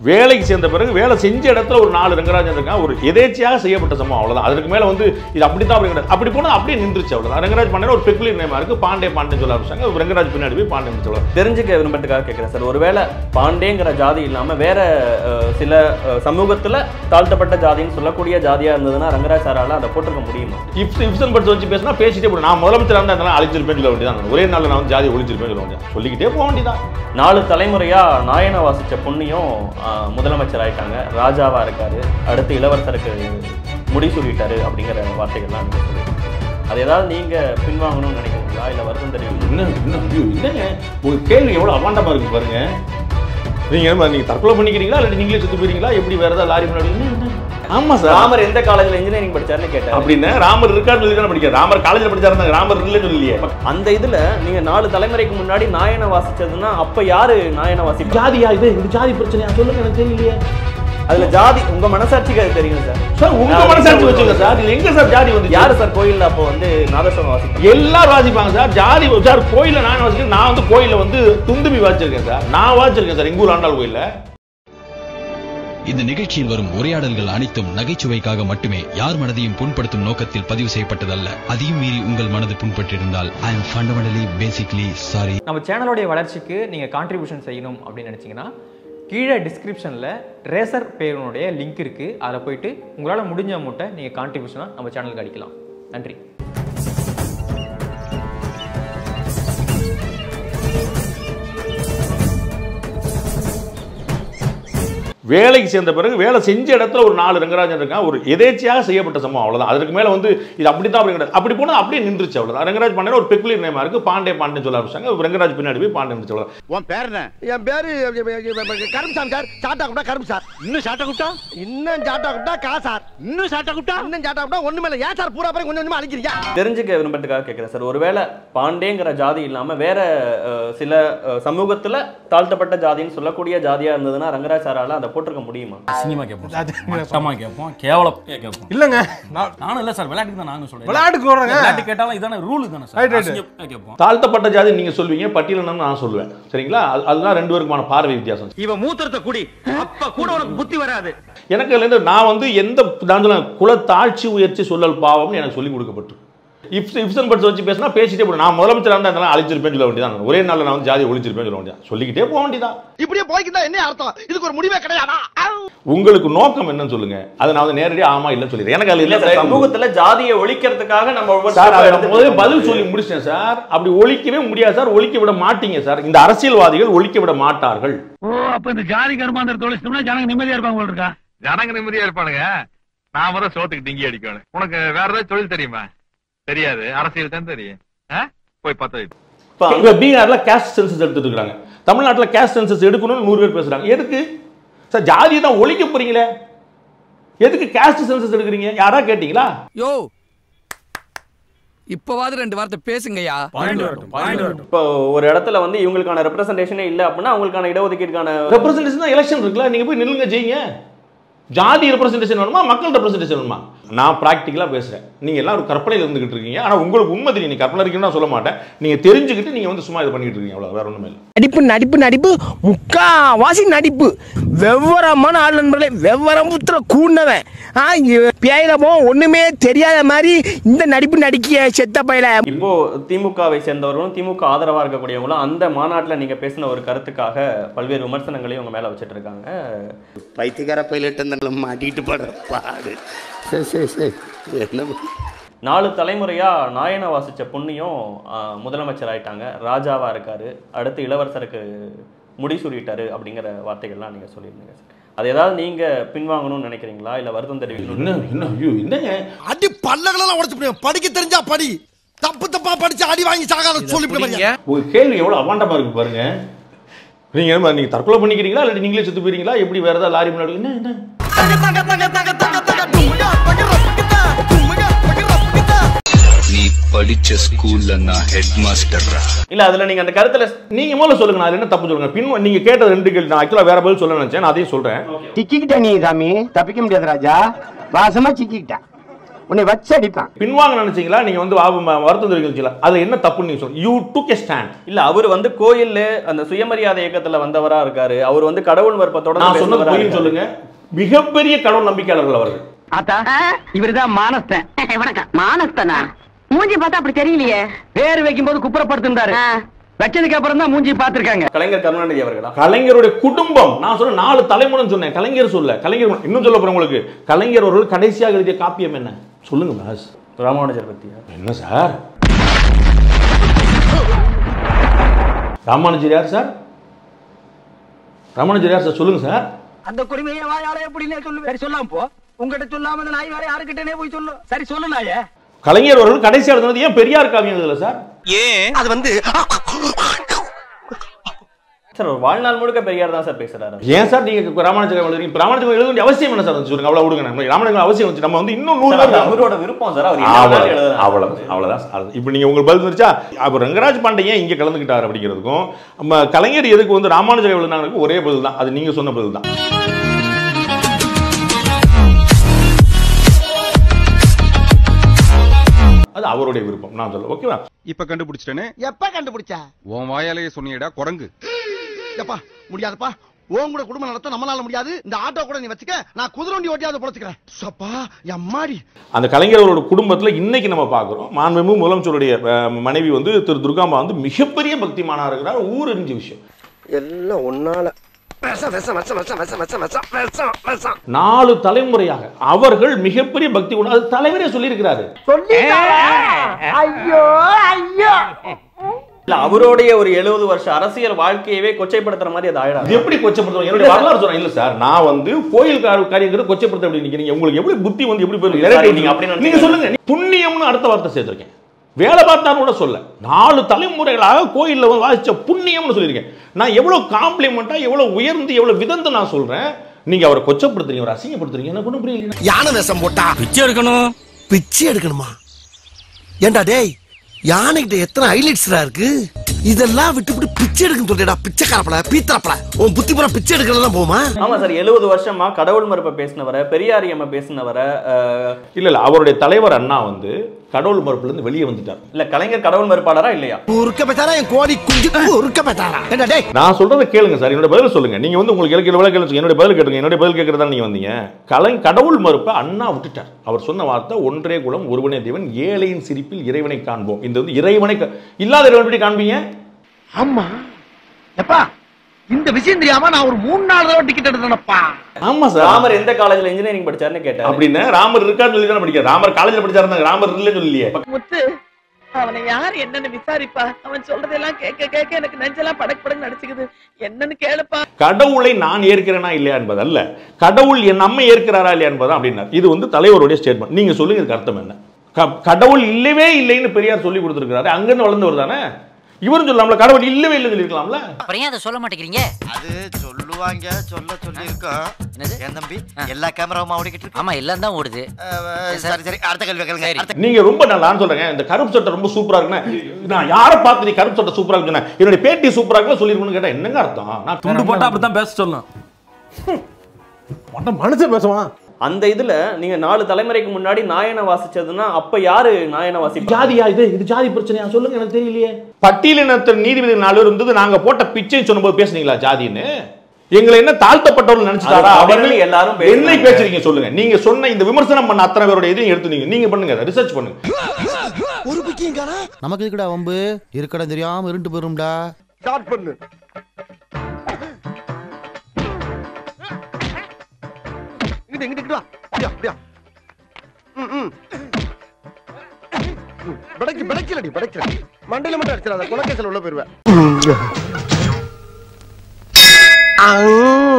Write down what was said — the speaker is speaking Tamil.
வேலைக்கு சேர்ந்த பிறகு வேலை செஞ்ச இடத்துல ஒரு நாலு ரங்கராஜன் இருக்கான் ஒரு எதேச்சியாக செய்யப்பட்ட சம்பவம் அவ்வளவுதான் அதுக்கு மேல வந்து இது அப்படி தான் அப்படி கிடையாது அப்படி போனால் அப்படியே நின்றுச்சு அவ்வளவுதான் ரங்கராஜ் பாண்டியன் ஒரு பெக்குலர் நேமா இருக்கு பாண்டே பாண்டே சொல்ல ஆரம்பிச்சாங்க ரங்கராஜ் பின்னாடி போய் பாண்டே சொல்லுவாங்க தெரிஞ்சுக்க விரும்பத்துக்காக கேட்குறேன் சார் ஒருவேளை பாண்டேங்கிற ஜாதி இல்லாமல் வேற அஹ், சில அஹ், சமூகத்துல தாழ்த்தப்பட்ட ஜாதின்னு சொல்லக்கூடிய ஜாதியா இருந்ததுன்னா ரங்கராஜ் சாரால அதை போட்டிருக்க முடியுமா இப்ஸ் இப்சன் பட்ஸ் வச்சு பேசினா பேசிட்டே போடும் நான் முதலமைச்சர் இருந்தால் அதெல்லாம் அழிச்சிருப்பேன் சொல்ல வேண்டியதான் ஒரே நாளில் நான் வந்து ஜாதி ஒழிச்சிருப்பேன் சொல்ல வேண்டியதான் சொல்லிக்கிட்டே போக வேண்டியதான் நாலு தலைமுறையா நாயனை வாசிச்ச பொண்ணையும் அஹ், முதலமைச்சர் ஆயிட்டாங்க ராஜாவா இருக்காரு அடுத்து இளவரசருக்கு முடிசூடிட்டாரு அப்படிங்கிற வார்த்தைகள்லாம் நீங்க சொல்லுவீங்க அது ஏதாவது நீங்க பின்வாங்கணும்னு நினைக்கிறீங்களா இல்ல வருத்தம் தெரிவிக்கணும் என்ன என்ன ஐயோ என்னங்க உங்க கேள்வி எவ்வளவு அவாண்டமா இருக்கு பாருங்க நீங்க என்ன நீங்க தற்கொலை பண்ணிக்கிறீங்களா இல்லை நீங்களே சுத்து போறீங்களா எப்படி வேற ஏதாவது லாரி முன்னாடி என்ன, என்ன? ஆமா சார் ராமர் எந்த காலேஜ்ல இன்ஜினியரிங் படிச்சாருன்னு கேட்டேன் அப்படின்னு ராமர் இருக்கான்னு சொல்லி தானே படிக்கிறார் ராமர் காலேஜ்ல படிச்சாரு ராமர் இல்லைன்னு சொல்லலையே அந்த இதுல நீங்க நாலு தலைமுறைக்கு முன்னாடி நாயனை வாசிச்சதுன்னா அப்ப யாரு நாயனை வாசிப்பா ஜாதியா இது இது ஜாதி பிரச்சனையா சொல்லுங்க எனக்கு தெரியலையே அதுல ஜாதி உங்க மனசாட்சிக்கு அது தெரியும் சார் சார் உங்க மனசாட்சி வச்சுங்க சார் இது எங்க சார் ஜாதி வந்து யாரு சார் கோயில்ல அப்போ வந்து நாதஸ்வரம் வாசிப்பாங்க எல்லாரும் வாசிப்பாங்க சார் ஜாதி சார் கோயில்ல நான் வாசிக்கிறேன் நான் வந்து கோயில்ல வந்து துந்துபி வாசிச்சிருக்கேன் சார் நான் வாசிச்சிருக்கேன் சார் எங்க ஊர் ஆண்டாள் கோயில்ல இந்த நிகழ்ச்சியில் வரும் உரையாடல்கள் அனைத்தும் நகைச்சுவைக்காக மட்டுமே யார் மனதையும் புண்படுத்தும் நோக்கத்தில் பதிவு செய்யப்பட்டதல்ல அதையும் மீறி உங்கள் மனது புண்பட்டிருந்தால் I am fundamentally basically sorry நம்ம சேனலோடைய வளர்ச்சிக்கு நீங்கள் கான்ட்ரிபியூஷன் செய்யணும் அப்படின்னு நினச்சிங்கன்னா கீழே டிஸ்கிரிப்ஷனில் ரேசர் பேருனுடைய லிங்க் இருக்குது அதில் போயிட்டு உங்களால் முடிஞ்ச அமௌண்ட்டை நீங்கள் கான்ட்ரிபியூஷனாக நம்ம சேனலுக்கு அடிக்கலாம் நன்றி வேலைக்கு சேர்ந்த பிறகு வேலை செஞ்ச இடத்துல ஒரு நாலு ரங்கராஜன் இருக்கான் ஒரு எதேச்சியாக செய்யப்பட்ட சம்பவம் அவ்வளவுதான் அதுக்கு மேல வந்து இது அப்படி தான் அப்படி கிடையாது அப்படி போனால் அப்படியே நின்றுச்சு அவ்வளவுதான் ரங்கராஜ் பாண்டியன் ஒரு பெக்குலர் நேமா இருக்கு பாண்டே பாண்டே சொல்ல ஆரம்பிச்சாங்க ரங்கராஜ் பின்னாடி போய் பாண்டே சொல்லுவாங்க உன் பேர் என்ன என் பேரு கரும்பு சாமி சார் சாட்டா கூப்பிட்டா கரும்பு சார் இன்னும் சாட்டை குட்டா இன்னும் சாட்டா கூப்பிட்டா கா சார் இன்னும் சாட்டை குட்டா இன்னும் சாட்டா கூப்பிட்டா ஒண்ணுமே இல்ல ஏன் சார் பூரா பேரும் கொஞ்சம் கொஞ்சமா அழிக்கிறீங்க தெரிஞ்சுக்க விரும்பத்துக்காக கேட்குறேன் சார் ஒருவேளை பாண்டேங்கிற ஜாதி இல்லாம வேற அஹ், சில அஹ், சமூகத்துல தாழ்த்தப்பட்ட ஜாதின்னு சொல்லக்கூடிய ஜாதியா இருந்ததுன்னா ரங்கராஜ் சாரால அதை போட்டிருக்க முடியுமா அசிங்கமா கேட்போம் சார். மட்டமா கேட்போம் கேவலம் கேட்போம் இல்லங்க நான் நானும் இல்ல சார் விளையாட்டுக்கு தான் நானும் சொல்றேன் விளையாட்டுக்கு வர்றேங்க. விளையாட்டு கேட்டாலும் இதான ரூல் தானே Right, சார் right. அசிங்கமா கேட்போம் தாழ்த்தப்பட்ட ஜாதி நீங்க சொல்வீங்க பட்டியலினம் நான் சொல்லுவேன் சரிங்களா அது- அதுதான் ரெண்டு பேருக்குமான பார்வை வித்தியாசம் இவன் மூத்திரத்தை குடி அப்ப கூட உனக்கு புத்தி வராது எனக்கு அதுல இருந்து நான் வந்து எந்த நான் சொல்ல குலத்தாட்சி உயர்ச்சி சொல்லல் பாவம்னு எனக்கு சொல்லி கொடுக்கப்பட்டு இப்ஸ் இப்சன் பட்ஸ் வச்சு பேசினா பேசிட்டே போடும் நான் முதலமைச்சர் இருந்தால் அதெல்லாம் அழிச்சிருப்பேன் சொல்ல வேண்டியதான் ஒரே நாளில் நான் வந்து ஜாதி ஒழிச்சிருப்பேன் சொல்ல வேண்டியதான் சொல்லிக்கிட்டே போக வேண்டியதான் இப்படியே போய்க்கிட்டா என்ன அர்த்தம் இதுக்கு ஒரு முடிவே கிடையாதா உங்களுக்கு நோக்கம் என்னன்னு சொல்லுங்க அதை நான் வந்து நேரடியாக ஆமா இல்லைன்னு சொல்லிடுறேன் எனக்கு அதுல இல்ல இல்ல சார் சமூகத்துல ஜாதியை ஒழிக்கிறதுக்காக நம்ம ஒவ்வொரு சார் step அதை எடுத்து நான் முதல்ல பதில் சொல்லி முடிச்சிட்டேன் சார் அப்படி ஒழிக்கவே முடியாது சார் ஒழிக்க விட மாட்டீங்க சார் இந்த அரசியல்வாதிகள் ஒழிக்க விட மாட்டார்கள் ஓ அப்ப இந்த ஜாதி கருமாந்திர தொழிச்சோம்னா ஜனங்க நிம்மதியா இருப்பாங்க போல இருக்கா ஜனங்க நிம்மதியா இருப்பானுங்க நான் வர சோத்துக்கு டிங்கி அடிக்கணும் உனக்கு வேற ஏதாவது தொழில் தெரியுமா தெரியாது அரசியல் தான் தெரியும் ஆ? போய் பத்த வை இப்ப பீகார்ல கேஸ்ட் சென்சஸ் எடுத்துட்டு இருக்காங்க தமிழ்நாட்டுல கேஸ்ட் சென்சஸ் எடுக்கணும்னு நூறு பேர் பேசுறாங்க எதுக்கு சார் ஜாதியை தான் ஒழிக்க போறீங்களே எதுக்கு கேஸ்ட் சென்சஸ் எடுக்கிறீங்க யாரா கேட்டீங்களா யோ இப்பவாது ரெண்டு வார்த்தை பேசுங்கய்யா பாயிண்ட் வரட்டும் பாயிண்ட் வரட்டும் இப்போ ஒரு இடத்துல வந்து இவங்களுக்கான ரெப்ரசன்டேஷனே இல்லை அப்படின்னா அவங்களுக்கான இடஒதுக்கீடுக்கான ரெப்ரசன்டேஷன் தான் எலெக்ஷன் இருக்குல்ல நீங்க போய் நில்லுங்க ஜெயிங்க ஜாதி ரெப்ரசன்டேஷன் வேணுமா மக்கள் ரெப்ரசன்டேஷன் வேணுமா நான் ப்ராக்டிக்கலா பேசுறேன் நீங்க எல்லாம் ஒரு கற்பனையில இருந்துகிட்டு இருக்கீங்க ஆனா உங்களுக்கு உண்மை தெரியும் நீ கற்பனை இருக்குன்னு நான் சொல்ல மாட்டேன் நீங்க தெரிஞ்சுக்கிட்டு நீங்க வந்து சும்மா இது பண்ணிட்டு இருக்கீங்க அவ்வளவு வேற ஒண்ணுமே இல்லை நடிப்பு நடிப்பு நடிப்பு முக்காவாசி நடிப்பு வெவ்வரமான ஆள் நண்பர்களே வெவ்வரம் புத்திர கூண்டவன் ஆ பேயிலமோ ஒண்ணுமே தெரியாத மாதிரி இந்த நடிப்பு நடிக்க செத்த பையல இப்போ திமுகவை சேர்ந்தவர்களும் திமுக ஆதரவா இருக்கக்கூடியவங்களும் அந்த மாநாட்டுல நீங்க பேசின ஒரு கருத்துக்காக பல்வேறு விமர்சனங்களையும் உங்க மேல வச்சிட்டு இருக்காங்க பைத்தியக்கார பைலட் அந்த மாட்டிக்கிட்டு படுற பாடு சரி சரி சரி என்ன நாலு தலைமுறையா நாயனை வாசிச்ச பொண்ணையும் ஆஹ், முதலமைச்சர் ஆயிட்டாங்க ராஜாவா இருக்காரு அடுத்து இளவரசருக்கு முடிசூடிட்டாரு அப்படிங்கிற வார்த்தைகள்லாம் நீங்க சொல்லியிருந்தீங்க சார் அது ஏதாவது நீங்க பின்வாங்கணும்னு நினைக்கிறீங்களா இல்ல வருத்தம் என்ன தெரிவிக்கணும் என்ன ஐயோ என்னங்க அடி பல்லகளெல்லாம் உடச்சு போடுவேன் படிக்க தெரிஞ்சா படி தப்பு தப்பா படிச்சு அடி வாங்கி சாகாத சொல்லி உங்க கேள்வி எவ்வளவு அவாண்டமா இருக்கு பாருங்க நீங்க என்ன நீங்க தற்கொலை பண்ணிக்கிறீங்களா இல்ல நீங்களே செத்து போயிருங்களா எப்படி வேற ஏதாவது லாரி முன்னாடி என்ன என்ன நீ படிச்ச ஸ்கூல்ல நான் ஹெட் மாஸ்டர்ரா இல்ல அதுல நீங்க அந்த கருத்துல நீங்க முதல்ல சொல்லுங்க நான் என்ன தப்பு சொல்லுங்க பின் நீங்க கேட்டது ரெண்டு கேள்வி நான் ஆக்சுவலா வேற பதில் சொல்ல நினைச்சேன் நான் அதையும் சொல்றேன் சிக்கிக்கிட்ட நீ சாமி தப்பிக்க முடியாது ராஜா வாசமா சிக்கிக்கிட்ட உன்னை வச்சு அடிப்பான் பின்வாங்க நினைச்சீங்களா நீங்க வந்து வா- ம- வருத்தம் தெரிவிச்சீங்களா அது என்ன தப்புன்னு நீங்க சொல்லுங்க யூ டுக் எ ஸ்டாண்ட் இல்ல அவர் வந்து கோயில்ல அந்த சுயமரியாதை இயக்கத்துல வந்தவரா இருக்காரு அவர் வந்து கடவுள் மறுப்பத்தோட நான் சொன்னது பொய்ன்னு சொல்லுங்க மிகப்பெரிய கடவுள் நம்பிக்கையாளர்கள் அவர்கள் ஆத்தா இவருதான் மானஸ்தன் வணக்கம் மானஸ்தனா மூஞ்சி பார்த்தா அப்படி தெரியலையே பேர் வைக்கும் போது குப்புறப்படுத்திருந்தாரு வச்சதுக்கு அப்புறம் தான் மூஞ்சி பாத்திருக்காங்க கலைஞர் கருணாநிதி அவர்களா கலைஞருடைய குடும்பம் நான் சொன்ன நாலு தலைமுறை சொன்னேன் கலைஞர் சொல்ல கலைஞர் இன்னும் சொல்ல போறேன் உங்களுக்கு கலைஞர் அவர்கள் கடைசியாக எழுதிய காப்பியம் என்ன சொல்லுங்க பாஸ் ராமானுஜர் பத்தியா என்ன சார் ராமானுஜர் யார் சார் ராமானுஜர் யார் சார் சொல்லுங்க சார் அந்த குடிமையை வாயால எப்படின்னே சொல்லு சரி சொல்லாம போ உங்ககிட்ட சொல்லாம அந்த நாய் வேற யாருக்கிட்டனே போய் சொல்லு சரி சொல்லு நாயே கலைஞர் அவர்கள் கடைசியாக எழுதுனது ஏன் பெரியார் காவியம் எழுதல சார் ஏன் அது வந்து சார் ஒரு வாழ்நாள் முழுக்க பெரியார் தான் சார் பேசுறாரு ஏன் சார் நீங்க ராமானுஜர் எழுதுறீங்க இப்ப ராமானுஜர் எழுத வேண்டிய அவசியம் என்ன சார் வந்து சொல்லுங்க அவ்வளவு விடுங்க நம்ம ராமானுஜர் அவசியம் வந்து நம்ம வந்து இன்னும் நூறு சார், அது பேர் அவரோட விருப்பம் சார் அவர் என்ன வேணாலும் அவ்வளவு எழுதலாம். அவ்வளவு அவ்வளவுதான் அது இப்போ நீங்க உங்களுக்கு பதில் வந்துருச்சா அப்போ ரங்கராஜ் பாண்டே ஏன் இங்க கலந்துக்கிட்டார் அப்படிங்கிறதுக்கும் நம்ம கலைஞர் எதுக்கு வந்து ராமானுஜர் எழுதினாங்களுக்கு ஒரே பதில் தான் அது நீங்க சொன்ன பதில் தான் அது அவருடைய விருப்பம் நான் சொல்ல ஓகேவா இப்ப கண்டுபிடிச்சிட்டேனே எப்ப கண்டுபிடிச்சா உன் வாயாலேயே சொன்னியடா குரங்கு எப்பா முடியாதுப்பா உன் கூட குடும்பம் நடத்த நம்மளால முடியாது இந்த ஆட்டோ கூட நீ வச்சுக்க நான் குதிரை வண்டி ஓட்டியாவது பொழைச்சுக்கிறேன் சப்பா எம்மாடி அந்த கலைஞர் அவரோட குடும்பத்துல இன்னைக்கு நம்ம பார்க்குறோம் மாண்புமிகு முதலமைச்சருடைய அஹ், மனைவி வந்து திரு துர்காம்பா வந்து மிகப்பெரிய பக்திமானா இருக்கிறார் ஊர் எரிஞ்ச விஷயம் எல்லாம் ஒன்னால விஷம் விஷம் விஷம் விஷம் விஷம் விஷம் விஷம் விஷம் விஷம் நாலு தலைமுறையாக அவர்கள் மிகப்பெரிய பக்தி உண்டு அது தலைவரே சொல்லியிருக்கிறாரு ஐயோ ஐயோ இல்ல அவருடைய ஒரு எழுபது வருஷ அரசியல் வாழ்க்கையவே கொச்சைப்படுத்துற மாதிரி அது ஆயிடாது இது எப்படி கொச்சப்படுத்துவாங்க என்னுடைய வரலாறு சொல்றேன் இல்ல சார் நான் வந்து கோயில் கார- காரியங்கிறது கொச்சப்படுத்த அப்படி நிக்கிறீங்க உங்களுக்கு எப்படி புத்தி வந்து எப்படி போயிருக்கு சார், Irritating. நீங்க அப்படி நினைச்சீங்க. நீங்க சொல்லுங்க புண்ணியம்னு அடுத்த வார்த்தை சேர்த்திருக்கேன் வேலை பார்த்தான்னு கூட சொல்ல நாலு தலைமுறைகளாக கோயில்ல வந்து வாசிச்ச புண்ணியம்னு சொல்லியிருக்கேன் நான் எவ்வளவு காம்ப்ளிமெண்டா எவ்வளவு உயர்ந்து எவ்வளவு விதந்து நான் சொல்றேன் நீங்க அவரை கொச்சப்படுத்துறீங்க அவரை அசிங்கப்படுத்துறீங்க எனக்கு ஒன்றும் புரியல யானை வேஷம் போட்டா பிச்சை எடுக்கணும் பிச்சை எடுக்கணுமா ஏண்டா டேய் யானைகிட்ட எத்தனை ஹைலைட்ஸ்டா இருக்கு இதெல்லாம் விட்டு விட்டு பிச்சை எடுக்கணும் சொல்றேடா பிச்சைக்காரப்பல பீத்தரப்பல உன் புத்தி பூரா பிச்சை எடுக்கிறதெல்லாம் போமா ஆமா சார் எழுபது வருஷமா கடவுள் மறுப்பை பேசினவரை பெரியாரியம்மை பேசினவரை அஹ், இல்ல இல்ல அவருடைய தலைவர் அண்ணா வந்து கடவுள் மறுப்புல இருந்து வெளியே வந்துட்டார் இல்ல கலைஞர் கடவுள் மறுப்பாளரா இல்லையா உருக்க பெத்தாரா என் கோடி குஞ்சு உருக்க பெத்தாரா ஏண்டா டேய் நான் சொல்றதை கேளுங்க சார் என்னோட பதில் சொல்லுங்க நீங்க வந்து உங்களுக்கு எனக்கு விலை கேளுங்க என்னோட பதில் கேட்டுங்க என்னோட பதில் கேட்கறதா நீங்க வந்தீங்க கலை கடவுள் மறுப்பை அண்ணா விட்டுட்டார் அவர் சொன்ன வார்த்தை ஒன்றே குலம் ஒருவனே தேவன் ஏழையின் சிரிப்பில் இறைவனை காண்போம் இந்த வந்து இறைவனை கா- இல்லாத இறைவன் எப்படி காண்பீங்க ஆமா எப்பா இந்த விஷயம் தெரியாம நான் ஒரு மூணு நாலு தடவை டிக்கெட் எடுத்தேனப்பா ஆமா சார் ராமர் எந்த காலேஜ்ல இன்ஜினியரிங் படிச்சாருன்னு கேட்டாரு அப்படின்னு ராமர் இருக்கான்னு சொல்லி தானே படிக்க ராமர் காலேஜ்ல படிச்சாரு ராமர் இல்லைன்னு சொல்லலையே முத்து அவனை யார் என்னன்னு விசாரிப்பா அவன் சொல்றதெல்லாம் கேட்க கேட்க எனக்கு நெஞ்செல்லாம் படக் படக் நடிச்சுக்குது என்னன்னு கேளுப்பா கடவுளை நான் ஏற்கிறேனா இல்லையா என்பது அல்ல கடவுள் என் நம்மை ஏற்கிறாரா இல்லையா என்பதா அப்படின்னார் இது வந்து தலைவருடைய ஸ்டேட்மெண்ட் நீங்க சொல்லுங்க இதுக்கு அர்த்தம் என்ன க- கடவுள் இல்லவே இல்லைன்னு பெரியார் சொல்லி கொடுத்துருக்காரு அங்கிருந்து வளர்ந்தவர் தானே இவரும் சொல்லலாம்ல கடவுள் இல்லவே இல்லைன்னு சொல்லியிருக்கலாம்ல அப்புறம் ஏன் அதை சொல்ல மாட்டேங்கிறீங்க அது சொல்லுவாங்க சொல்ல சொல்லி இருக்கோம் என் தம்பி எல்லா கேமராவும் ஓடிக்கிட்டு இருக்கு ஆமா எல்லாம் தான் ஓடுது சரி சரி அடுத்த கேள்வி கேளுங்க அடுத்த நீங்க ரொம்ப நான் நான் சொல்றேன் இந்த கருப்பு சட்டை ரொம்ப சூப்பரா இருக்குன்னா நான் யாரை பார்த்து நீ கருப்பு சட்டை சூப்பரா இருக்குன்னு என்னுடைய பேட்டி சூப்பரா இருக்குன்னு சொல்லிருக்கணும்னு கேட்டா என்னங்க அர்த்தம் நான் துண்டு போட்டா அப்படித்தான் பேச சொல்லலாம் மனுஷன் பேசுவான் அந்த இதுல நீங்க நாலு தலைமுறைக்கு முன்னாடி நாயனை வாசிச்சதுன்னா அப்ப யாரு நாயனை வாசிப்பா ஜாதியா இது இது ஜாதி பிரச்சனையா சொல்லுங்க எனக்கு தெரியலையே பட்டியலினத்தின் நீதிபதி நாலு பேர் இருந்தது நாங்க போட்ட பிச்சை சொன்னபோது பேசுனீங்களா ஜாதின்னு எங்களை என்ன தாழ்த்தப்பட்டவர்கள் நினைச்சிட்டாரா அது அவர்கள் தமிழ்ல எல்லாரும் பேசுறாங்க. என்னை பேசுறீங்க சொல்லுங்க நீங்க சொன்ன இந்த விமர்சனம் பண்ண அத்தனை பேருடைய இதையும் எடுத்து நீங்க நீங்க பண்ணுங்க ரிசர்ச் பண்ணுங்க ஒரு பிக்கியும் காணா நமக்கு இருக்குடா வம்பு இருக்கடா தெரியாம இருண்டு போயிரும்டா ஸ்டார்ட் பண்ணு இங்கிட்டு இங்கிட்டு இங்கிட்டு வா அப்படியா அப்படியா ம் ம் படைக்கு படைக்கலடி படைக்கல மண்டையில மட்டும் அடிச்சிடாத குலக்கேசல் உள்ள போயிருவேன்